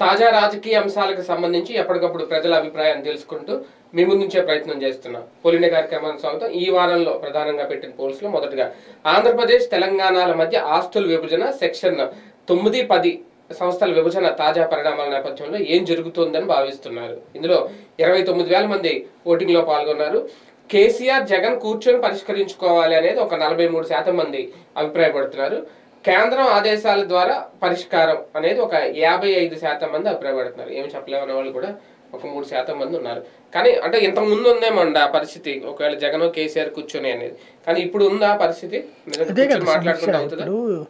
తాజా రాజకీయ అంశాలకు సంబంధించి ఎప్పటికప్పుడు ప్రజల అభిప్రాయాన్ని తెలుసుకుంటూ మీ ముందుంచే ప్రయత్నం చేస్తున్నాం పోలిన కార్యక్రమానికి స్వాగతం ఈ వారంలో ప్రధానంగా పెట్టిన పోల్స్ లో మొదటగా ఆంధ్రప్రదేశ్ తెలంగాణల మధ్య ఆస్తుల విభజన సెక్షన్ తొమ్మిది పది సంస్థల విభజన తాజా పరిణామాల నేపథ్యంలో ఏం జరుగుతోందని భావిస్తున్నారు ఇందులో ఇరవై తొమ్మిది వేల మంది ఓటింగ్ లో పాల్గొన్నారు కేసీఆర్ జగన్ కూర్చొని పరిష్కరించుకోవాలి అనేది ఒక నలభై మూడు శాతం మంది అభిప్రాయపడుతున్నారు కేంద్రం ఆదేశాల ద్వారా పరిష్కారం అనేది ఒక యాభై ఐదు శాతం మంది అభిప్రాయపడుతున్నారు ఏమి చెప్పలేమనే వాళ్ళు కూడా ఒక మూడు శాతం మంది ఉన్నారు కానీ అంటే ఇంతకు ముందు ఉందేమండి ఆ పరిస్థితి ఒకవేళ జగన్ కేసీఆర్ కూర్చొని అనేది కానీ ఇప్పుడు ఉందా ఆ పరిస్థితి నిజంగా అదే కూర్చొని కదా మాట్లాడుకుంటే సమస్య అవుతుందా ఇప్పుడు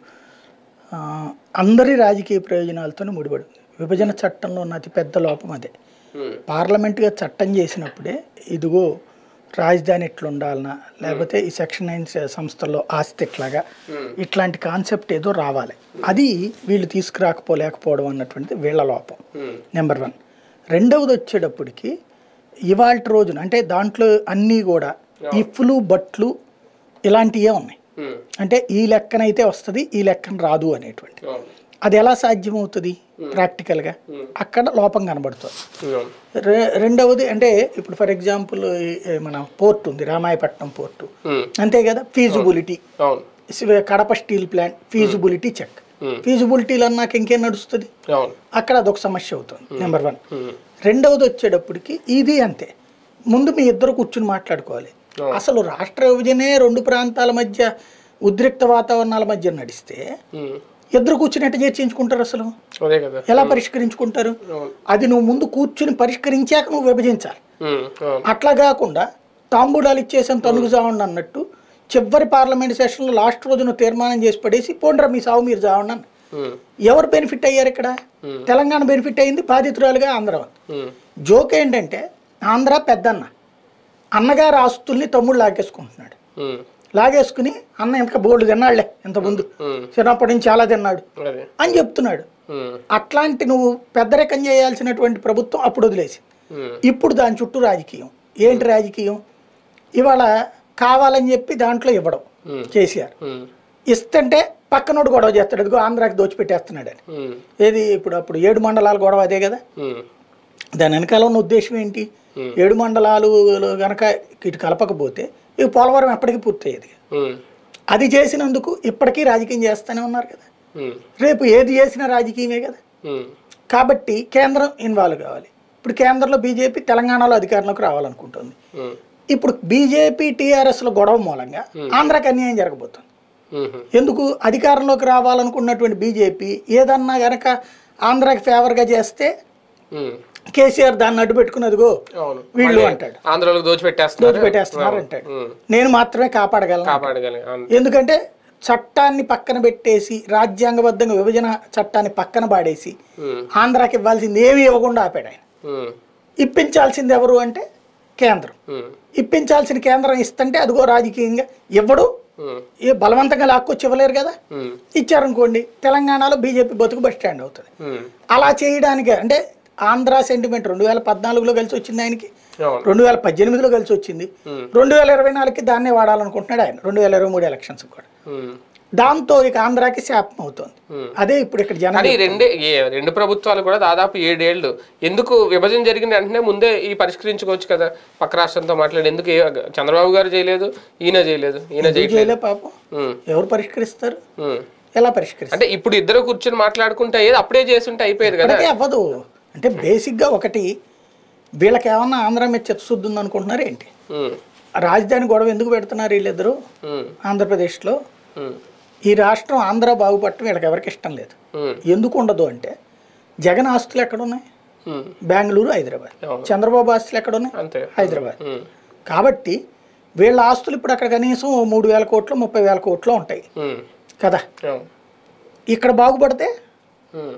ఆ, అందరి రాజకీయ ప్రయోజనాలతో ముడిపడి ఉంది విభజన చట్టంలో ఉన్న అతిపెద్ద లోపం అదే ఉమ్, పార్లమెంట్గా చట్టం చేసినప్పుడే ఇదిగో రాజధాని ఎట్లా ఉండాలనా లేకపోతే ఈ సెక్షన్ నైన్ సంస్థల్లో ఆస్తి ఎట్లాగా ఇట్లాంటి కాన్సెప్ట్ ఏదో రావాలి అది వీళ్ళు తీసుకురాకపోలేకపోవడం అన్నటువంటిది వీళ్ళ లోపం ఉమ్, నెంబర్ వన్ రెండవది వచ్చేటప్పటికి ఇవాళ రోజున అంటే దాంట్లో అన్నీ కూడా ఇఫ్లు బట్లు ఇలాంటివే ఉన్నాయి ఉమ్, అంటే ఈ లెక్కనైతే వస్తుంది ఈ లెక్కన రాదు అనేటువంటి అవును, అది ఎలా సాధ్యమవుతుంది ప్రాక్టికల్గా అక్కడ లోపం కనబడుతుంది అవును, రె- రెండవది అంటే ఇప్పుడు ఫర్ ఎగ్జాంపుల్ ఈ- ఈ మన పోర్ట్ ఉంది రామాయపట్నం పోర్టు ఉమ్, అంతే కదా ఫీజిబిలిటీ అవును Kadapa steel plant feasibility check Hmm. ఫీజిబిలిటీలు అన్నాక ఇంకేం నడుస్తుంది అవును అక్కడ అదొక సమస్య అవుతుంది నెంబర్ వన్ ఉమ్, రెండవది వచ్చేటప్పటికి ఇది అంతే ముందు మీ ఇద్దరు కూర్చుని మాట్లాడుకోవాలి అసలు రాష్ట్ర విభజనే రెండు ప్రాంతాల మధ్య ఉద్రిక్త వాతావరణాల మధ్య నడిస్తే ఉమ్, ఇద్దరు కూర్చుని ఎట్ట చర్చించుకుంటారు అసలు అదే కదా ఎలా పరిష్కరించుకుంటారు అవును అది నువ్వు ముందు కూర్చుని పరిష్కరించాక నువ్వు విభజించాలి ఉమ్, అవును అట్లా కాకుండా తాంబూలాలు ఇచ్చేసాం తనుగు చావండి అన్నట్టు చివరి పార్లమెంట్ సెషన్లో లాస్ట్ రోజున తీర్మానం చేసి పడేసి పోండ్రా మీ సావు మీరు చావండి అన్న ఉమ్, ఎవరు బెనిఫిట్ అయ్యారు ఇక్కడ తెలంగాణ బెనిఫిట్ అయింది బాధితురాలుగా ఆంధ్ర ఉంది. ఉమ్, జోక్ ఏంటంటే ఆంధ్ర పెద్దన్న అన్నగారి ఆస్తుల్ని తమ్ముడు లాగేసుకుంటున్నాడు ఉమ్, లాగేసుకుని అన్న ఇంత బోల్డ్ తిన్నాడులే ఇంత ముందు ఉమ్, చిన్నప్పటి నుంచి చాలా తిన్నాడు అదే అని చెప్తున్నాడు ఉమ్, అట్లాంటి నువ్వు పెద్దరికం చేయాల్సినటువంటి ప్రభుత్వం అప్పుడు వదిలేసింది ఉమ్, ఇప్పుడు దాని చుట్టూ రాజకీయం ఏంటి రాజకీయం ఇవాళ కావాలని చెప్పి దాంట్లో ఇవ్వడం ఉమ్, కేసీఆర్ ఉమ్, ఇస్తుంటే పక్కనోడు గొడవ చేస్తాడు ఇదిగో ఆంధ్రాకి దోచిపెట్టేస్తున్నాడని ఉమ్, ఏది ఇప్పుడు అప్పుడు ఏడు మండలాల గొడవ అదే కదా ఉమ్, దాని వెనకాల ఉన్న ఉద్దేశం ఏంటి Hmm. ఏడు మండలాలు గనక ఇటు కలపకపోతే ఈ పోలవరం ఎప్పటికీ పూర్తయ్యేది ఉమ్, అది చేసినందుకు ఇప్పటికీ రాజకీయం చేస్తూనే ఉన్నారు కదా ఉమ్, రేపు ఏది చేసినా రాజకీయమే కదా ఉమ్, కాబట్టి కేంద్రం ఇన్వాల్వ్ కావాలి ఇప్పుడు కేంద్రంలో బీజేపీ తెలంగాణలో అధికారంలోకి రావాలనుకుంటుంది ఉమ్, ఇప్పుడు బీజేపీ టీఆర్ఎస్ల గొడవ మూలంగా ఆంధ్రాకి అన్యాయం జరగబోతుంది ఉమ్, ఎందుకు అధికారంలోకి రావాలనుకున్నటువంటి బీజేపీ ఏదన్నా గనక ఆంధ్రాకి ఫేవర్గా చేస్తే ఉమ్, కేసీఆర్ దాన్ని అడ్డు పెట్టుకున్నదిగో అవును వీళ్ళు మళ్ళీ అంటాడు ఆంధ్రాలోకి దోచిపెట్టేస్తున్నారు పెట్టేస్తున్నారు అంటాడు ఉమ్, నేను మాత్రమే కాపాడగలను కాపాడగలిగి అవును ఎందుకంటే చట్టాన్ని పక్కన పెట్టేసి రాజ్యాంగబద్ధంగా విభజన చట్టాన్ని పక్కన పాడేసి ఉమ్, ఆంధ్రాకి ఇవ్వాల్సింది ఏమీ ఇవ్వకుండా ఆపాడు ఆయన ఉమ్, ఇప్పించాల్సింది ఎవరు అంటే కేంద్రం ఉమ్, ఇప్పించాల్సిన కేంద్రం ఇస్తుంటే అదిగో రాజకీయంగా ఇవ్వడు ఉమ్, ఏ బలవంతంగా లాక్కొచ్చి ఇవ్వలేరు కదా ఉమ్, ఇచ్చారనుకోండి తెలంగాణలో బీజేపీ బతుకు బస్ స్టాండ్ అవుతుంది ఉమ్, అలా చేయడానికి అంటే ఆంధ్ర సెంటిమెంట్ రెండు వేల పద్నాలుగులో కలిసి వచ్చింది ఆయనకి అవును రెండు వేల పద్దెనిమిదిలో కలిసి వచ్చింది ఉమ్, రెండు వేల ఇరవై నాలుగుకి దాన్నే వాడాలనుకుంటున్నాడు ఆయన రెండు వేల ఇరవై మూడు ఎలక్షన్స్ కూడా ఉమ్, దాంతో ఇక ఆంధ్రాకి శాపం అవుతుంది ఉమ్. అదే ఇప్పుడు ఇక్కడ జనం కానీ రెండే ఏ రెండు ప్రభుత్వాలు కూడా దాదాపు ఏడేళ్లు ఎందుకు విభజన జరిగిన వెంటనే ముందే ఈ పరిష్కరించుకోవచ్చు కదా పక్క రాష్ట్రంతో మాట్లాడి ఎందుకు ఏ- చంద్రబాబు గారు చేయలేదు ఈయన చేయలేదు ఈయన చేయట్లేదు చేయలే పాపం ఉమ్, ఎవరు పరిష్కరిస్తారు ఉమ్. ఎలా పరిష్కరిస్తారు అంటే ఇప్పుడు ఇద్దరు కూర్చొని మాట్లాడుకుంటే ఏది అప్పుడే చేస్తుంటే అయిపోయేది కదా ఇప్పటికే అవ్వదు అంటే బేసిక్గా ఒకటి వీళ్ళకి ఏమన్నా ఆంధ్ర మీద చిత్తశుద్ధి ఉంది అనుకుంటున్నారు ఏంటి ఉమ్, రాజధాని గొడవ ఎందుకు పెడుతున్నారు వీళ్ళిద్దరూ ఉమ్, ఆంధ్రప్రదేశ్లో ఉమ్, ఈ రాష్ట్రం ఆంధ్ర బాగుపడటం వీళ్ళకి ఎవరికి ఇష్టం లేదు ఉమ్, ఎందుకు ఉండదు అంటే జగన్ ఆస్తులు ఎక్కడున్నాయి ఉమ్. బెంగళూరు హైదరాబాద్ అవును. చంద్రబాబు ఆస్తులు ఎక్కడున్నాయి అంతే హైదరాబాద్ ఉమ్, కాబట్టి వీళ్ళ ఆస్తులు ఇప్పుడు అక్కడ కనీసం ఓ మూడు వేల కోట్లు ముప్పై వేల కోట్లు ఉంటాయి ఉమ్, కదా అవును. ఇక్కడ బాగుపడితే ఉమ్,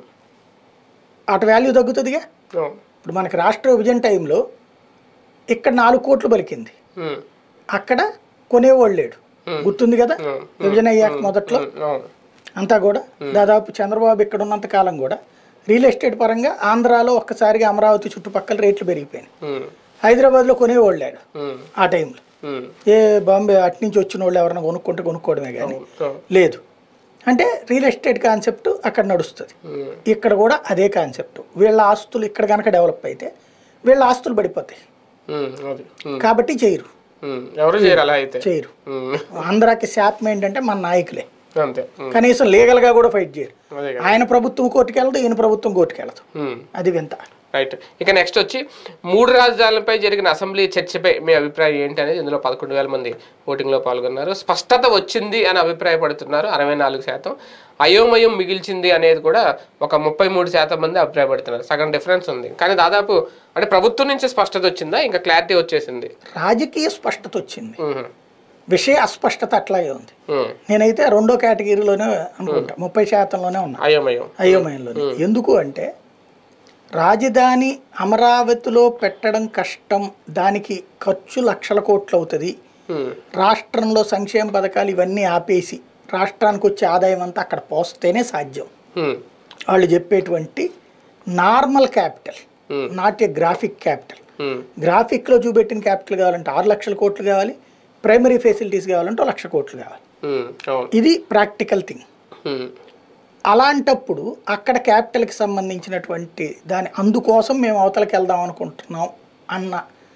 అటు వాల్యూ తగ్గుతుందిగా అవును. ఇప్పుడు మనకి రాష్ట్ర విభజన టైంలో ఇక్కడ నాలుగు కోట్లు పలికింది ఉమ్, అక్కడ కొనేవాళ్ళు లేడు Hmm. గుర్తుంది కదా Hmm. విభజన అయ్యాక మొదట్లో ఉమ్, అవును అంతా కూడా దాదాపు చంద్రబాబు ఇక్కడ ఉన్నంత కాలం కూడా రియల్ ఎస్టేట్ పరంగా ఆంధ్రాలో ఒక్కసారిగా అమరావతి చుట్టుపక్కల రేట్లు పెరిగిపోయినాయి ఉమ్, హైదరాబాద్లో కొనేవాళ్ళు లేడు ఉమ్, ఆ టైంలో ఉమ్, ఏ బాంబే అటు నుంచి వచ్చిన వాళ్ళు ఎవరైనా కొనుక్కుంటే కొనుక్కోవడమే కానీ అవును. లేదు అంటే రియల్ ఎస్టేట్ కాన్సెప్ట్ అక్కడ నడుస్తుంది ఉమ్, ఇక్కడ కూడా అదే కాన్సెప్ట్ వీళ్ళ ఆస్తులు ఇక్కడ కనుక డెవలప్ అయితే వీళ్ళ ఆస్తులు పడిపోతాయి ఉమ్, అది ఉమ్, కాబట్టి చేయరు ఉమ్, ఎవరు చేయరు అలా అయితే చేయరు ఉమ్, ఆంధ్రాకి శాపం ఏంటంటే మన నాయకులే అంతే ఉమ్, కనీసం లీగల్గా కూడా ఫైట్ చేయరు అదే కదా ఆయన ప్రభుత్వం కోర్టుకు వెళ్ళదు ఈయన ప్రభుత్వం కోర్టుకు వెళ్ళదు ఉమ్. అది వింత రైట్ ఇక నెక్స్ట్ వచ్చి మూడు రాజధానులపై జరిగిన అసెంబ్లీ చర్చపై మీ అభిప్రాయం ఏంటి అనేది ఇందులో పదకొండు వేల మంది ఓటింగ్లో పాల్గొన్నారు స్పష్టత వచ్చింది అని అభిప్రాయపడుతున్నారు అరవై నాలుగు శాతం అయోమయం మిగిల్చింది అనేది కూడా ఒక ముప్పై మూడు శాతం మంది అభిప్రాయపడుతున్నారు సగం డిఫరెన్స్ ఉంది కానీ దాదాపు అంటే ప్రభుత్వం నుంచి స్పష్టత వచ్చిందా ఇంకా క్లారిటీ వచ్చేసింది రాజకీయ స్పష్టత వచ్చింది ఉహు, విషయ అస్పష్టత అట్లాగే ఉంది ఉమ్, నేనైతే రెండో కేటగిరీలోనే అనుకుంటా ముప్పై శాతంలోనే ఉన్నా అయోమయం అయోమయంలోనే ఎందుకు అంటే రాజధాని అమరావతిలో పెట్టడం కష్టం దానికి ఖర్చు లక్షల కోట్లు అవుతుంది ఉమ్, రాష్ట్రంలో సంక్షేమ పథకాలు ఇవన్నీ ఆపేసి రాష్ట్రానికి వచ్చే ఆదాయం అంతా అక్కడ పోస్తేనే సాధ్యం ఉమ్, వాళ్ళు చెప్పేటువంటి normal capital Hmm. Not a graphic capital um, గ్రాఫిక్లో చూపెట్టిన క్యాపిటల్ కావాలంటే ఆరు లక్షల కోట్లు కావాలి ప్రైమరీ ఫెసిలిటీస్ కావాలంటే ఒక లక్ష కోట్లు కావాలి ఉమ్, అవును ఇది ప్రాక్టికల్ థింగ్ ఉమ్, అలాంటప్పుడు అక్కడ క్యాపిటల్కి సంబంధించినటువంటి దాని అందుకోసం మేము అవతలకి వెళ్దాం అనుకుంటున్నాం అన్న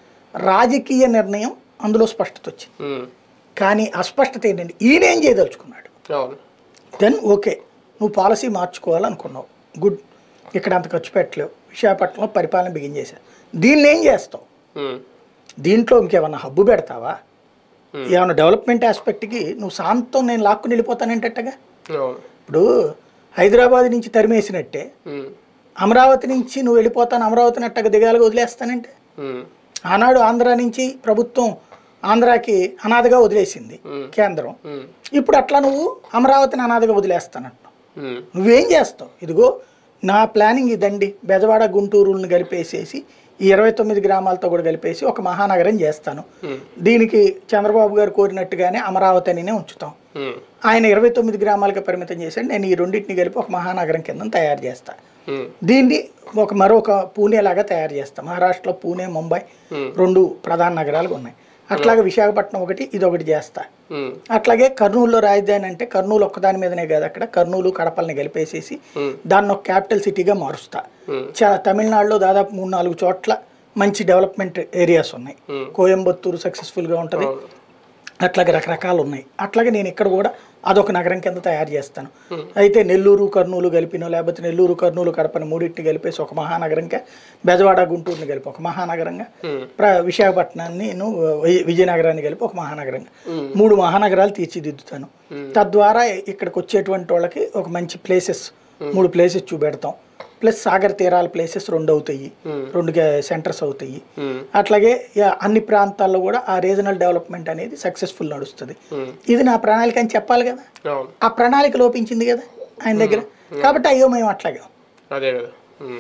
రాజకీయ నిర్ణయం అందులో స్పష్టత వచ్చింది ఉమ్, కానీ అస్పష్టత ఏంటంటే ఈయన ఏం చేయదలుచుకున్నాడు అవును దెన్ ఓకే నువ్వు పాలసీ మార్చుకోవాలనుకున్నావు గుడ్ ఇక్కడ అంత ఖర్చు పెట్టలేవు విశాఖపట్నంలో పరిపాలన బిగిన్ చేశావు దీన్ని ఏం చేస్తావు ఉమ్, దీంట్లో ఇంకేమన్నా హబ్బు పెడతావా ఏమన్నా డెవలప్మెంట్ ఆస్పెక్ట్కి నువ్వు శాంతం నేను లాక్కుని వెళ్ళిపోతానంటగా అవును ఇప్పుడు హైదరాబాద్ నుంచి తరిమేసినట్టే ఉమ్, అమరావతి నుంచి నువ్వు వెళ్ళిపోతాను అమరావతిని అట్టగా దిగాలుగా వదిలేస్తానంటే ఉమ్, ఆనాడు ఆంధ్ర నుంచి ప్రభుత్వం ఆంధ్రాకి అనాథగా వదిలేసింది Hmm. కేంద్రం ఉమ్, ఇప్పుడు అట్లా నువ్వు అమరావతిని అనాథగా వదిలేస్తానంటున్నావు ఉమ్, నువ్వేం చేస్తావు ఇదిగో నా ప్లానింగ్ ఇదండి బెజవాడ గుంటూరుని కలిపేసేసి ఈ ఇరవై తొమ్మిది గ్రామాలతో కూడా కలిపేసి ఒక మహానగరం చేస్తాను ఉమ్, దీనికి చంద్రబాబు గారు కోరినట్టుగానే అమరావతి అనినే ఉంచుతాం ఉమ్, ఆయన ఇరవై తొమ్మిది గ్రామాలకు పరిమితం చేశాడు నేను ఈ రెండింటిని కలిపి ఒక మహానగరం కింద తయారు చేస్తా ఉమ్, దీన్ని ఒక మరొక పూణే లాగా తయారు చేస్తాం మహారాష్ట్రలో పూణే ముంబై Hmm. రెండు ప్రధాన నగరాలు ఉన్నాయి అట్లాగే విశాఖపట్నం ఒకటి ఇది ఒకటి చేస్తా ఉమ్, అట్లాగే కర్నూలులో రాజధాని అంటే కర్నూలు ఒక్కదాని మీదనే కాదు అక్కడ కర్నూలు కడపల్ని కలిపేసేసి Hmm. దాన్ని ఒక క్యాపిటల్ సిటీగా మారుస్తా Hmm. చా తమిళనాడులో దాదాపు మూడు నాలుగు చోట్ల మంచి డెవలప్మెంట్ ఏరియాస్ ఉన్నాయి Hmm. కోయంబత్తూరు సక్సెస్ఫుల్గా ఉంటుంది అట్లాగే రకరకాలు ఉన్నాయి అట్లాగే నేను ఇక్కడ కూడా అదొక నగరం కింద తయారు చేస్తాను అయితే నెల్లూరు కర్నూలు కలిపినో లేకపోతే నెల్లూరు కర్నూలు కడపని మూడింటిని కలిపేసి ఒక మహానగరంగా బెజవాడ గుంటూరుని కలిపి ఒక మహానగరంగా Hmm. ప్ర విశాఖపట్నాన్ని ను- వి- విజయనగరాన్ని కలిపి ఒక మహానగరంగా మూడు మహానగరాలు తీర్చిదిద్దుతాను తద్వారా ఇక్కడికి వచ్చేటువంటి వాళ్ళకి ఒక మంచి ప్లేసెస్ మూడు ప్లేసెస్ చూపెడతాం ప్లస్ సాగర్ తీరాల ప్లేసెస్ రెండు అవుతాయి రెండు సెంటర్స్ అవుతాయి ఉమ్, అట్లాగే యా, అన్ని ప్రాంతాల్లో కూడా ఆ రీజనల్ డెవలప్మెంట్ అనేది సక్సెస్ఫుల్ నడుస్తుంది ఉమ్, ఇది నా ప్రణాళిక అని చెప్పాలి కదా అవును ఆ ప్రణాళిక లోపించింది కదా ఆయన దగ్గర కాబట్టి అయ్యో మేము అట్లాగే అదే కదా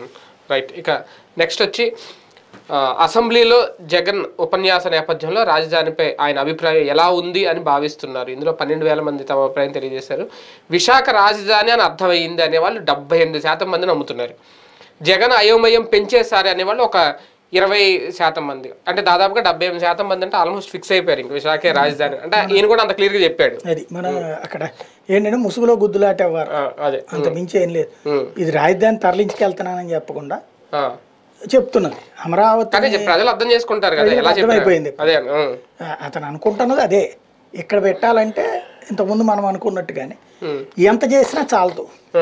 రైట్ ఇక నెక్స్ట్ వచ్చి ఆ, అసెంబ్లీలో జగన్ ఉపన్యాస నేపథ్యంలో రాజధానిపై ఆయన అభిప్రాయం ఎలా ఉంది అని భావిస్తున్నారు ఇందులో పన్నెండు వేల మంది తమ అభిప్రాయం తెలియజేశారు విశాఖ రాజధాని అని అర్థమైంది అనేవాళ్ళు డెబ్బై ఎనిమిది శాతం మంది నమ్ముతున్నారు జగన్ అయోమయం పెంచేశారు అనేవాళ్ళు ఒక ఇరవై శాతం మంది అంటే దాదాపుగా డెబ్బై ఎనిమిది శాతం మంది అంటే ఆల్మోస్ట్ ఫిక్స్ అయిపోయారు ఇంక విశాఖే రాజధాని అంటే ఈయన కూడా అంత క్లియర్గా చెప్పాడు అది మన అక్కడ ఏంటంటే ముసుగులో గుద్దులాట అవ్వారు ఆ, అదే అంత మించి ఏం లేదు ఉమ్, ఇది రాజధాని తరలించుకెళ్తున్నానని చెప్పకుండా ఆ. చెప్తున్నది అమరావతి కానీ ప్రజలు అర్థం చేసుకుంటారు కదా ఎలా చెప్పారు అర్థమైపోయింది అదే ఉమ్, ఆ, అతను అనుకుంటున్నది అదే ఇక్కడ పెట్టాలంటే ఇంతకుముందు మనం అనుకున్నట్టుగానే ఉమ్, ఎంత చేసినా చాలదు ఆ.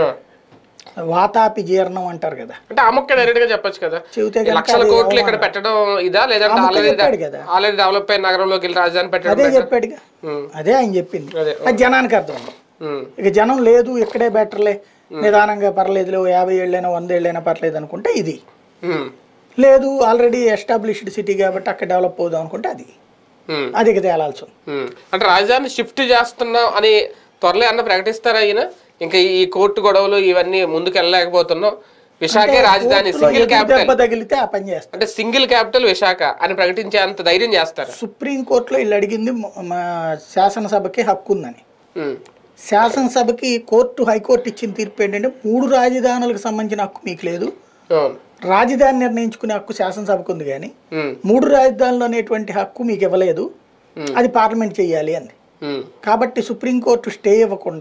వాతాపి జీర్ణం అంటారు కదా అంటే అమ్మక్క డైరెక్ట్ గా చెప్పొచ్చు కదా చెబితే ఈ కనుక లక్షల అది కోట్లు ఇక్కడ పెట్టడం ఇదా లేదంటే అమ్మక్క ఆల్రెడీ చెప్పాడు కదా. ఆల్రెడీ డెవలప్ అయిన నగరంలోకి వెళ్ళి రాజధాని పెట్టడం అదే better? చెప్పాడుగా ఉమ్, అదే ఆయన చెప్పింది అదే అది జనానికి అర్థమైంది ఉమ్, ఇక జనం లేదు ఇక్కడే బెటర్లే నిదానంగా పర్లేదులే ఓ యాభై ఏళ్ళైనా వంద ఏళ్ళైనా పర్లేదు అనుకుంటే ఇది ఉమ్, లేదు ఆల్రెడీ ఎస్టాబ్లిష్డ్ సిటీ కాబట్టి అక్కడ డెవలప్ అవుదాం అనుకుంటే అది ఉమ్, అది ఇక తేలాల్సి ఉంది ఉమ్. అంటే రాజధాని షిఫ్ట్ చేస్తున్నాం అని త్వరలో అన్న ప్రకటిస్తారా ఈయన ఇంకా ఈ కోర్టు గొడవలు ఇవన్నీ ముందుకు వెళ్ళలేకపోతున్నాం విశాఖే రాజధాని కోర్టులో సింగిల్ ఎదురు క్యాపిటల్ దెబ్బ తగిలితే ఆ పని చేస్తారు అంటే సింగిల్ క్యాపిటల్ విశాఖ అని ప్రకటించే అంత ధైర్యం చేస్తారా సుప్రీం కోర్టులో వీళ్ళు అడిగింది మ- మా శాసనసభకి హక్కు ఉందని ఉమ్, శాసనసభకి కోర్టు హైకోర్టు ఇచ్చిన తీర్పు ఏంటంటే మూడు రాజధానులకు సంబంధించిన హక్కు మీకు లేదు అవును రాజధాని నిర్ణయించుకునే హక్కు శాసనసభకు ఉంది కానీ ఉమ్, మూడు రాజధానులు అనేటువంటి హక్కు మీకు ఇవ్వలేదు Hmm. అది పార్లమెంట్ చేయాలి అంది ఉమ్, కాబట్టి సుప్రీంకోర్టు స్టే ఇవ్వకుండా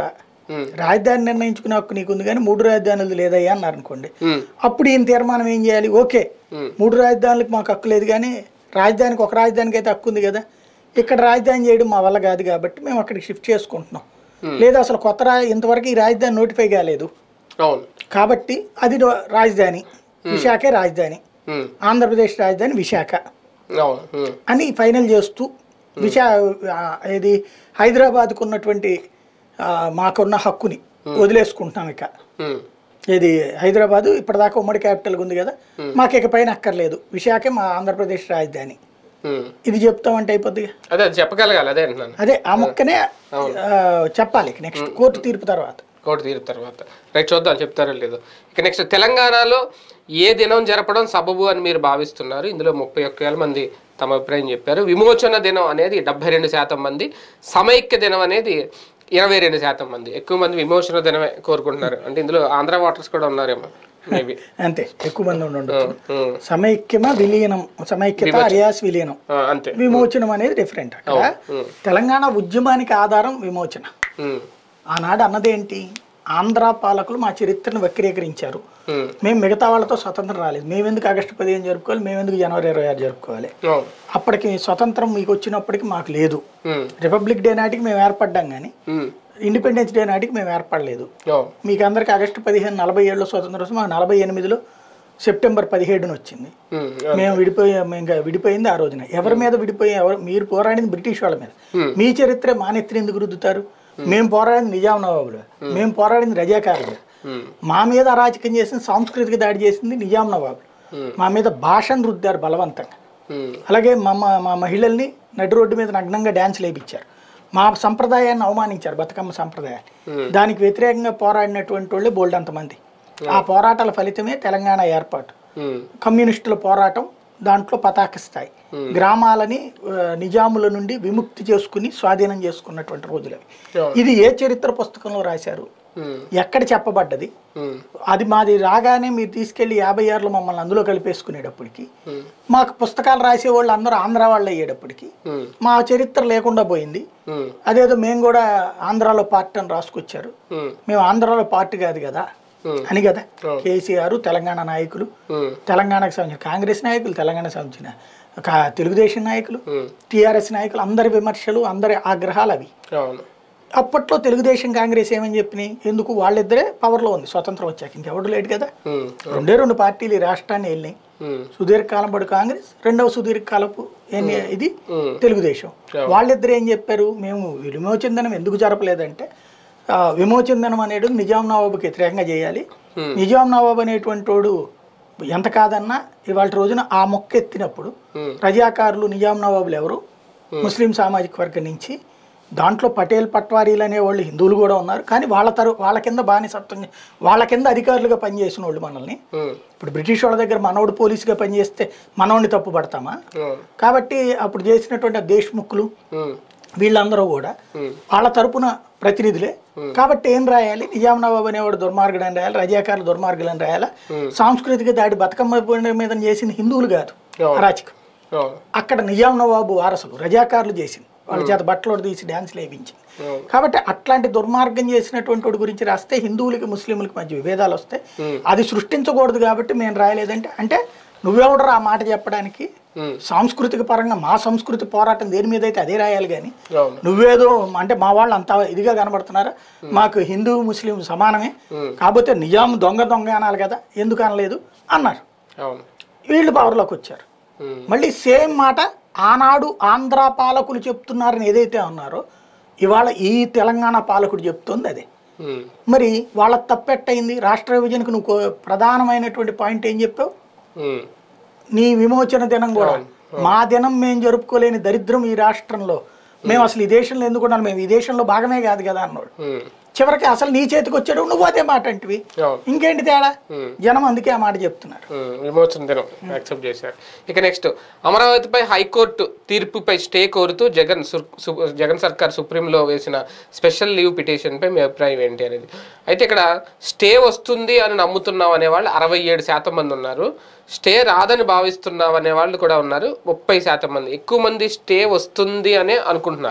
ఉమ్, రాజధాని నిర్ణయించుకునే హక్కు నీకుంది కానీ మూడు రాజధానులు లేదయ్యా అన్నారు అనుకోండి ఉమ్, అప్పుడు ఈయన తీర్మానం ఏం చేయాలి ఓకే ఉమ్, మూడు రాజధానులకు మాకు హక్కు లేదు కానీ రాజధానికి ఒక రాజధానికి అయితే హక్కు ఉంది కదా ఇక్కడ రాజధాని చేయడం మా వల్ల కాదు కాబట్టి మేము అక్కడికి షిఫ్ట్ చేసుకుంటున్నాం లేదా అసలు కొత్త రా ఇంతవరకు ఈ రాజధాని నోటిఫై కాలేదు అవును కాబట్టి అది రో- రాజధాని విశాఖే రాజధాని ఉమ్, ఆంధ్రప్రదేశ్ రాజధాని విశాఖ అవును ఉమ్, అని ఫైనల్ చేస్తూ విశా ఆ, ఇది హైదరాబాద్కు ఉన్నటువంటి ఆ, మాకున్న హక్కుని వదిలేసుకుంటున్నాం ఇక ఉమ్, ఇది హైదరాబాదు ఇప్పటిదాకా ఉమ్మడి క్యాపిటల్ ఉంది కదా మాకు ఇక పైన అక్కర్లేదు విశాఖే మా ఆంధ్రప్రదేశ్ రాజధాని ఉమ్. ఇది చెప్తామంటే అయిపోద్ది అదే అది చెప్పగలగాలి అదే అంటున్నాను అదే ఆ మొక్కనే ఆ, చెప్పాలి నెక్స్ట్ కోర్టు తీర్పు తర్వాత కోర్టు తీరు తర్వాత రైట్ చూద్దాం చెప్తారో లేదో ఇక నెక్స్ట్ తెలంగాణలో ఏ దినం జరపడం సబబు అని మీరు భావిస్తున్నారు ఇందులో ముప్పై ఒక్క వేల మంది తమ అభిప్రాయం చెప్పారు విమోచన దినం అనేది డెబ్బై రెండు శాతం మంది సమైక్య దినం అనేది ఇరవై రెండు శాతం మంది ఎక్కువ మంది విమోచన దినమే కోరుకుంటున్నారు అంటే ఇందులో ఆంధ్ర వాటర్స్ కూడా ఉన్నారేమో మేబీ అంతే ఎక్కువ మంది ఉండి ఉండొచ్చు సమైక్యమా విలీనం సమైక్యత అరియాస్ విలీనం అంతే విమోచనం అనేది డిఫరెంట్ అక్కడ తెలంగాణ ఉద్యమానికి ఆధారం విమోచన ఉమ్, ఆనాడు అన్నదేంటి ఆంధ్ర పాలకులు మా చరిత్రను వక్రీకరించారు ఉమ్, మేము మిగతా వాళ్ళతో స్వతంత్రం రాలేదు మేమెందుకు ఆగస్టు పదిహేను జరుపుకోవాలి మేమెందుకు జనవరి ఇరవై ఆరు జరుపుకోవాలి అవును అప్పటికి స్వతంత్రం మీకు వచ్చినప్పటికి మాకు లేదు ఉమ్, రిపబ్లిక్ డే నాటికి మేము ఏర్పడ్డాం కానీ ఉమ్, ఇండిపెండెన్స్ డే నాటికి మేము ఏర్పడలేదు అవును మీకు అందరికి ఆగస్టు పదిహేను నలభై ఏడులో స్వతంత్రం వస్తే మాకు నలభై ఎనిమిదిలో సెప్టెంబర్ పదిహేడున వచ్చింది ఉమ్, మేము విడిపోయాం ఇంకా విడిపోయింది ఆ రోజున ఎవరి మీద విడిపోయి ఎవరు మీరు పోరాడింది బ్రిటిష్ వాళ్ళ మీద Hmm. మీ చరిత్ర మా నెత్తిన ఎందుకు రుద్దుతారు మేము పోరాడింది నిజాం నవాబులు మేము పోరాడింది రజాకారులు ఉమ్, మా మీద అరాచకం చేసింది సాంస్కృతిక దాడి చేసింది నిజాం నవాబులు Hmm. మా మీద భాషను రుద్దారు బలవంతంగా ఉమ్, అలాగే మా మా- మా మహిళల్ని నడి రోడ్డు మీద నగ్నంగా డ్యాన్స్లు వేయించారు మా సంప్రదాయాన్ని అవమానించారు బతుకమ్మ సంప్రదాయాన్ని Hmm. దానికి వ్యతిరేకంగా పోరాడినటువంటి వాళ్ళే బోల్డ్ అంతమంది ఆ పోరాటాల ఫలితమే తెలంగాణ ఏర్పాటు ఉమ్, కమ్యూనిస్టుల పోరాటం దాంట్లో పతాక స్థాయి గ్రామాలని ఆ, నిజాముల నుండి విముక్తి చేసుకుని స్వాధీనం చేసుకున్నటువంటి రోజులు అవి అవును. ఇది ఏ చరిత్ర పుస్తకంలో రాశారు ఉమ్, ఎక్కడ చెప్పబడ్డది ఉమ్, అది మాది రాగానే మీరు తీసుకెళ్లి యాభై ఆరులో మమ్మల్ని అందులో కలిపేసుకునేటప్పటికి ఉమ్, మాకు పుస్తకాలు రాసేవాళ్ళు అందరూ ఆంధ్ర వాళ్ళు అయ్యేటప్పటికి ఉమ్, మా చరిత్ర లేకుండా పోయింది ఉమ్, అదేదో మేము కూడా ఆంధ్రాలో పార్టీ అని రాసుకొచ్చారు ఉమ్, మేము ఆంధ్రాలో పార్టీ కాదు కదా ఉమ్, అని కదా అవును. కేసీఆర్ తెలంగాణ నాయకులు ఉమ్, తెలంగాణకు సంబంధించిన కాంగ్రెస్ నాయకులు తెలంగాణకు సంబంధించిన కా- తెలుగుదేశం నాయకులు ఉమ్, టీఆర్ఎస్ నాయకులు అందరి విమర్శలు అందరి ఆగ్రహాలు అవి అవును అప్పట్లో తెలుగుదేశం కాంగ్రెస్ ఏమని చెప్పినాయి ఎందుకు వాళ్ళిద్దరే పవర్లో ఉంది స్వతంత్రం వచ్చాక ఇంకెవడు లేడు కదా ఉమ్, రెండే రెండు పార్టీలు ఈ రాష్ట్రాన్ని వెళ్ళినాయి ఉమ్, సుదీర్ఘకాలం పాటు కాంగ్రెస్ రెండవ సుదీర్ఘకాలపు ఎన్ని- ఇది ఉమ్, తెలుగుదేశం వాళ్ళిద్దరు ఏం చెప్పారు మేము విమోచన దినం ఎందుకు జరపలేదంటే ఆ, విమోచన దినం అనేది నిజాం నవాబుకి వ్యతిరేకంగా చేయాలి Hmm. నిజాం నవాబు అనేటువంటి వాడు ఎంత కాదన్నా ఇవాళ రోజున ఆ మొక్క ఎత్తినప్పుడు ఉమ్, రజాకారులు నిజాం నవాబులు ఎవరు ముస్లిం సామాజిక వర్గం నుంచి దాంట్లో పటేల్ పట్వారీలు అనే వాళ్ళు హిందువులు కూడా ఉన్నారు కానీ వాళ్ళ తరు వాళ్ళ కింద బానిసత్వం వాళ్ళ కింద అధికారులుగా పనిచేసిన వాళ్ళు మనల్ని ఉమ్, ఇప్పుడు బ్రిటిష్ వాళ్ళ దగ్గర మనోడు పోలీసుగా పనిచేస్తే మనోడిని తప్పు పడతామా అవును కాబట్టి అప్పుడు చేసినటువంటి ఆ దేశ్ముఖులు ఉమ్, వీళ్ళందరూ కూడా ఉమ్, వాళ్ళ తరపున ప్రతినిధులే కాబట్టి ఏం రాయాలి నిజాం నవాబ్ అనేవాడు దుర్మార్గుడు అని రాయాలి రజాకారులు దుర్మార్గులు అని రాయాలా Hmm. సాంస్కృతిక దాడి బతుకమ్మ పండుగ మీద చేసింది హిందువులు కాదు అవును. అరాచకం అవును అక్కడ నిజాం నవాబు వారసులు రజాకారులు చేసింది వాళ్ళ చేత బట్టలు తీసి డ్యాన్స్లు వేయించింది అవును కాబట్టి అట్లాంటి దుర్మార్గం చేసినటువంటి వాడి గురించి రాస్తే హిందువులకి ముస్లింలకి మధ్య విభేదాలు వస్తాయి Hmm. అది సృష్టించకూడదు కాబట్టి మేము రాయలేదంటే అంటే నువ్వెవడరా ఆ మాట చెప్పడానికి ఉమ్, సాంస్కృతిక పరంగా మా సంస్కృతి పోరాటం దేని మీద అయితే అదే రాయాలి కానీ అవును నువ్వేదో అంటే మా వాళ్ళు అంత ఇదిగా కనబడుతున్నారా మాకు హిందూ ముస్లిం సమానమే Hmm. కాకపోతే నిజాం దొంగ దొంగ అనాలి కదా ఎందుకు అనలేదు అన్నారు అవును వీళ్ళు పవర్లోకి వచ్చారు ఉమ్, మళ్ళీ సేమ్ మాట ఆనాడు ఆంధ్ర పాలకులు చెప్తున్నారని ఏదైతే అన్నారో ఇవాళ ఈ తెలంగాణ పాలకుడు చెప్తుంది అదే ఉమ్, మరి వాళ్ళ తప్పెట్టయింది రాష్ట్ర విభజనకు నువ్వు కో- ప్రధానమైనటువంటి పాయింట్ ఏం చెప్పావు ఉమ్, నీ విమోచన దినం కూడా మా దినం మేము జరుపుకోలేని దరిద్రం ఈ రాష్ట్రంలో మేము అసలు ఈ దేశంలో ఎందుకు ఉండాలి మేము ఈ దేశంలో భాగమే కాదు కదా అన్నాడు ఉమ్, చివరికి అసలు నీ చేతికి వచ్చాడు నువ్వు అదే మాట అంటివి అవును ఇంకేంటి తేడా ఉమ్. జనం అందుకే ఆ మాట చెప్తున్నారు ఉమ్, విమోచన దినం యాక్సెప్ట్ చేశారు ఇక నెక్స్ట్ అమరావతిపై హైకోర్టు తీర్పుపై స్టే కోరుతూ జగన్ సు- సు- జగన్ సర్కార్ సుప్రీంలో వేసిన స్పెషల్ లీవ్ పిటిషన్పై మీ అభిప్రాయం ఏంటి అనేది అయితే ఇక్కడ స్టే వస్తుంది అని నమ్ముతున్నాం అనే వాళ్ళు అరవై ఏడు శాతం మంది ఉన్నారు స్టే రాదని భావిస్తున్నాం అనే వాళ్ళు కూడా ఉన్నారు ముప్పై శాతం మంది ఎక్కువ మంది స్టే వస్తుంది అనే అనుకుంటున్నారు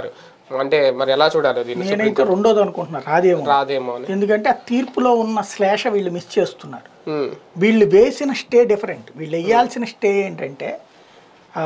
అంటే మరి ఎలా చూడాలి దీన్ని నేనైతే రెండోది అనుకుంటున్నా రాదేమో రాదేమో అని ఎందుకంటే ఆ తీర్పులో ఉన్న శ్లేష వీళ్ళు మిస్ చేస్తున్నారు ఉమ్, వీళ్ళు వేసిన స్టే డిఫరెంట్ వీళ్ళు వేయాల్సిన స్టే ఏంటంటే ఆ,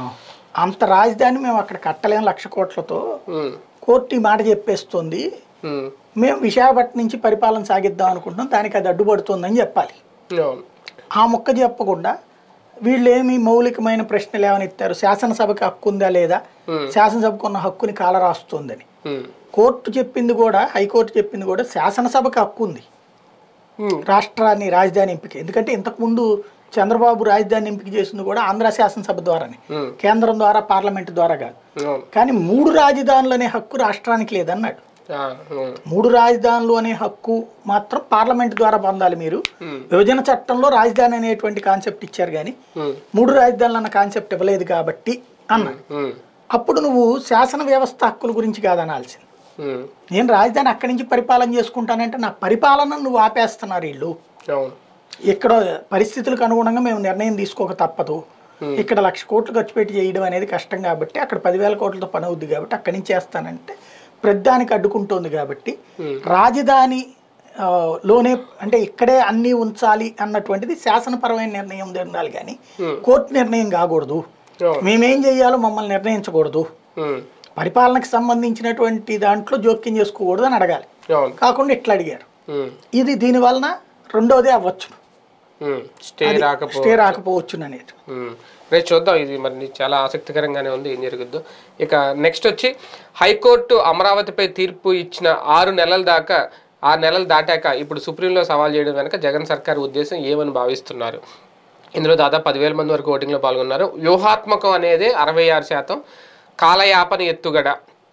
అంత రాజధాని మేము అక్కడ కట్టలేం లక్ష కోట్లతో ఉమ్, కోర్టు ఈ మాట చెప్పేస్తుంది ఉమ్, మేము విశాఖపట్నం నుంచి పరిపాలన సాగిద్దాం అనుకుంటున్నాం దానికి అది అడ్డుపడుతుందని చెప్పాలి అవును ఆ మొక్క చెప్పకుండా వీళ్ళు ఏమి మౌలికమైన ప్రశ్నలు ఏమని ఇస్తారు శాసనసభకి హక్కు ఉందా లేదా Hmm. శాసనసభకు ఉన్న హక్కుని కాల రాస్తుందని ఉమ్, కోర్టు చెప్పింది కూడా హైకోర్టు చెప్పింది కూడా శాసనసభకి హక్కు ఉంది ఉమ్, రాష్ట్రాన్ని రాజధాని ఎంపిక ఎందుకంటే ఇంతకుముందు చంద్రబాబు రాజధాని ఎంపిక చేసింది కూడా ఆంధ్ర శాసనసభ ద్వారానే ఉమ్, కేంద్రం ద్వారా పార్లమెంట్ ద్వారా కాదు అవును కానీ మూడు రాజధానులు అనే హక్కు రాష్ట్రానికి లేదన్నాడు ఆ, ఉమ్, మూడు రాజధానులు అనే హక్కు మాత్రం పార్లమెంట్ ద్వారా పొందాలి మీరు ఉమ్, విభజన చట్టంలో రాజధాని అనేటువంటి కాన్సెప్ట్ ఇచ్చారు కానీ ఉమ్, మూడు రాజధానులు అన్న కాన్సెప్ట్ ఇవ్వలేదు కాబట్టి అన్న ఉమ్, అప్పుడు నువ్వు శాసన వ్యవస్థ హక్కుల గురించి కాదనాల్సింది ఉమ్, నేను రాజధాని అక్కడి నుంచి పరిపాలన చేసుకుంటానంటే నా పరిపాలన నువ్వు ఆపేస్తున్నారు వీళ్ళు అవును ఇక్కడ పరిస్థితులకు అనుగుణంగా మేము నిర్ణయం తీసుకోక తప్పదు ఇక్కడ లక్ష కోట్లు ఖర్చు పెట్టి చేయడం అనేది కష్టం కాబట్టి అక్కడ పదివేల కోట్లతో పని అవుద్ది కాబట్టి అక్కడి నుంచి చేస్తానంటే ప్రతిదానికి అడ్డుకుంటోంది కాబట్టి Hmm. రాజధాని ఆ, లోనే అంటే ఇక్కడే అన్నీ ఉంచాలి అన్నటువంటిది శాసనపరమైన నిర్ణయం ఉండాలి కానీ Hmm. కోర్టు నిర్ణయం కాకూడదు అవును మేమేం చేయాలో మమ్మల్ని నిర్ణయించకూడదు ఉమ్, పరిపాలనకు సంబంధించినటువంటి దాంట్లో జోక్యం చేసుకోకూడదు అని అడగాలి అవును కాకుండా ఇట్లా అడిగారు ఉమ్, ఇది దీని వలన రెండోదే అవ్వచ్చు ఉమ్, స్టే రాకపో స్టే రాకపోవచ్చు అనేది ఉమ్. రేపు చూద్దాం ఇది మరి చాలా ఆసక్తికరంగానే ఉంది ఏం జరుగుద్దో ఇక నెక్స్ట్ వచ్చి హైకోర్టు అమరావతిపై తీర్పు ఇచ్చిన ఆరు నెలల దాకా ఆరు నెలలు దాటాక ఇప్పుడు సుప్రీంలో సవాల్ చేయడం వెనక జగన్ సర్కార్ ఉద్దేశం ఏమని భావిస్తున్నారు ఇందులో దాదాపు పదివేల మంది వరకు ఓటింగ్లో పాల్గొన్నారు వ్యూహాత్మకం అనేది అరవై ఆరు శాతం కాలయాపన ఎత్తుగడ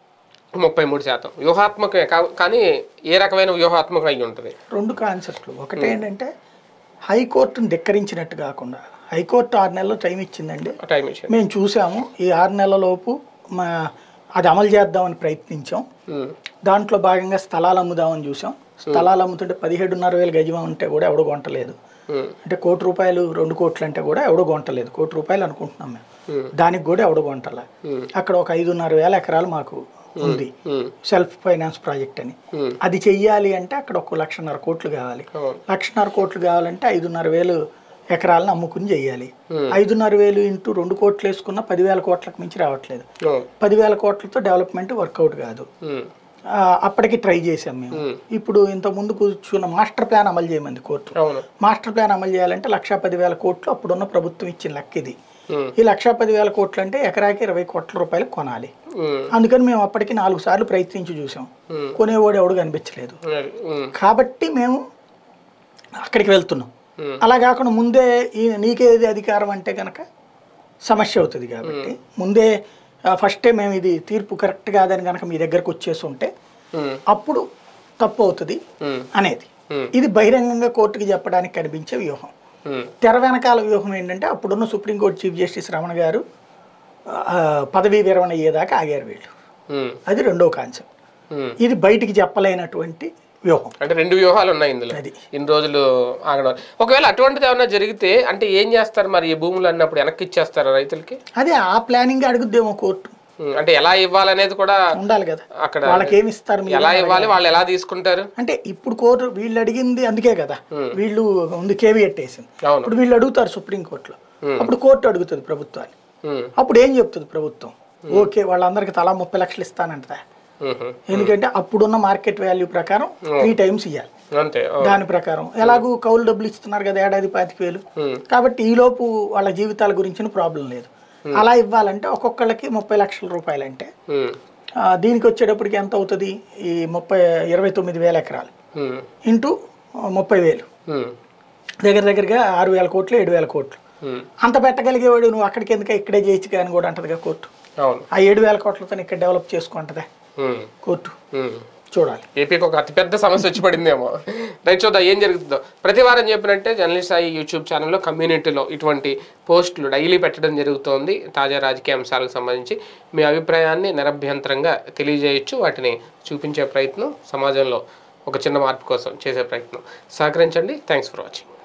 ముప్పై మూడు శాతం వ్యూహాత్మకమే కా- కానీ ఏ రకమైన వ్యూహాత్మకం అయి ఉంటుంది రెండు కాన్సెప్ట్లు ఒకటి ఏంటంటే హైకోర్టును ధిక్కరించినట్టు కాకుండా హైకోర్టు ఆరు నెలలు టైం ఇచ్చిందండి టైం ఇచ్చింది మేము చూసాము ఈ ఆరు నెలలలోపు మా అది అమలు చేద్దామని ప్రయత్నించాం ఉమ్, దాంట్లో భాగంగా స్థలాలు అమ్ముదామని చూసాం స్థలాలు అమ్ముతుంటే పదిహేడున్నర వేలు గజం ఉంటే కూడా ఎవడు కొంటలేదు ఉమ్, అంటే కోటి రూపాయలు రెండు కోట్లు అంటే కూడా ఎవడు కొంటలేదు కోటి రూపాయలు అనుకుంటున్నాం మేము ఉమ్, దానికి కూడా ఎవడు కొంటలే ఉమ్, అక్కడ ఒక ఐదున్నర వేల ఎకరాలు మాకు ఉంది ఉమ్, సెల్ఫ్ ఫైనాన్స్ ప్రాజెక్ట్ అని ఉమ్, అది చెయ్యాలి అంటే అక్కడ ఒక లక్షన్నర కోట్లు కావాలి అవును లక్షన్నర కోట్లు కావాలంటే ఐదున్నర వేలు ఎకరాలను అమ్ముకుని చెయ్యాలి Hmm. ఐదున్నర వేలు ఇంటూ రెండు కోట్లు వేసుకున్న పదివేల కోట్లకు మించి రావట్లేదు అవును పదివేల కోట్లతో డెవలప్మెంట్ వర్కౌట్ కాదు ఉమ్, ఆ, అప్పటికి ట్రై చేసాం మేము Hmm. ఇప్పుడు ఇంత ముందు కూర్చున్న మాస్టర్ ప్లాన్ అమలు చేయమంది కోర్టు అవును మాస్టర్ ప్లాన్ అమలు చేయాలంటే లక్షా పదివేల కోట్లు అప్పుడున్న ప్రభుత్వం ఇచ్చిన లెక్క ఇది ఉమ్, ఈ లక్షా పదివేల కోట్లు అంటే ఎకరాకి ఇరవై కోట్ల రూపాయలు కొనాలి ఉమ్, అందుకని మేము అప్పటికి నాలుగు సార్లు ప్రయత్నించి చూసాం ఉమ్, కొనేవాడు ఎవడు కనిపించలేదు అది, ఉమ్, కాబట్టి మేము అక్కడికి వెళ్తున్నాం ఉమ్, అలా కాకుండా ముందే ఈ నీకేది అధికారం అంటే కనుక సమస్య అవుతుంది కాబట్టి ముందే ఫస్టే మేము ఇది తీర్పు కరెక్ట్ కాదని కనుక మీ దగ్గరకు వచ్చేసి ఉంటే ఉమ్, అప్పుడు తప్పు అవుతుంది ఉమ్, అనేది ఉమ్, ఇది బహిరంగంగా కోర్టుకి చెప్పడానికి కనిపించే వ్యూహం ఉమ్, తెర వెనకాల వ్యూహం ఏంటంటే అప్పుడున్న సుప్రీంకోర్టు చీఫ్ జస్టిస్ రమణ గారు ఆ, పదవీ విరమణ అయ్యేదాకా ఆగారు వీళ్ళు ఉమ్, అది రెండో కాన్సెప్ట్ ఉమ్. ఇది బయటికి చెప్పలేనటువంటి వ్యూహం అంటే రెండు వ్యూహాలు ఉన్నాయి ఇందులో అది. ఇన్ని రోజులు ఆగడం ఒకవేళ అటువంటిది ఏమన్నా జరిగితే అంటే ఏం చేస్తారు మరి ఈ భూములు అన్నప్పుడు వెనక్కి ఇచ్చేస్తారా రైతులకి అదే ఆ ప్లానింగ్ అడుగుద్దేమో కోర్టు ఉమ్, అంటే ఎలా ఇవ్వాలనేది కూడా ఉండాలి కదా అక్కడ వాళ్ళకి ఏమి ఇస్తారు మీరు ఎలా ఇవ్వాలి వాళ్ళు ఎలా తీసుకుంటారు అంటే ఇప్పుడు కోర్టు వీళ్ళు అడిగింది అందుకే కదా వీళ్ళు ముందు కేవీఎట్ వేసింది అవును ఇప్పుడు వీళ్ళు అడుగుతారు సుప్రీంకోర్టులో అప్పుడు కోర్టు అడుగుతుంది ప్రభుత్వాన్ని ఉమ్, అప్పుడు ఏం చెప్తుంది ప్రభుత్వం ఓకే వాళ్ళందరికీ తలా ముప్పై లక్షలు ఇస్తానంటదా ఉహు, ఎందుకంటే అప్పుడున్న మార్కెట్ వాల్యూ ప్రకారం త్రీ టైమ్స్ ఇవ్వాలి అంతే ఓ, దాని ప్రకారం ఎలాగూ కౌలు డబ్బులు ఇస్తున్నారు కదా ఏడాది పాతిక వేలు ఉమ్, కాబట్టి ఈలోపు వాళ్ళ జీవితాల గురించిన ప్రాబ్లం లేదు అలా ఇవ్వాలంటే ఒక్కొక్కళ్ళకి ముప్పై లక్షల రూపాయలు అంటే ఉమ్, ఆ, దీనికి వచ్చేటప్పటికి ఎంత అవుతుంది ఈ ముప్పై ఇరవై తొమ్మిది వేల ఎకరాలు ఉమ్, ఇంటూ ముప్పై వేలు ఉమ్, దగ్గర దగ్గరగా ఆరు వేల కోట్లు ఏడు వేల కోట్లు ఉమ్, అంత పెట్టగలిగేవాడు నువ్వు అక్కడికి ఎందుకు ఇక్కడే చేయొచ్చు కానీ కూడా అంటదిగా కోర్టు అవును ఆ ఏడు వేల కోట్లతో ఇక్కడ డెవలప్ చేసుకుంటుందా ఉమ్, కోర్టు ఉమ్. చూడాలి ఏపీకి ఒక అతిపెద్ద సమస్య వచ్చి పడిందేమో రైట్ చూద్దాం ఏం జరుగుతుందో ప్రతి వారం చెప్పినట్టే జర్నలిస్ట్ సాయి యూట్యూబ్ ఛానల్లో కమ్యూనిటీలో ఇటువంటి పోస్టులు డైలీ పెట్టడం జరుగుతోంది తాజా రాజకీయ అంశాలకు సంబంధించి మీ అభిప్రాయాన్ని నిరభ్యంతరంగా తెలియజేయొచ్చు వాటిని చూపించే ప్రయత్నం సమాజంలో ఒక చిన్న మార్పు కోసం చేసే ప్రయత్నం సహకరించండి థ్యాంక్స్ ఫర్ వాచింగ్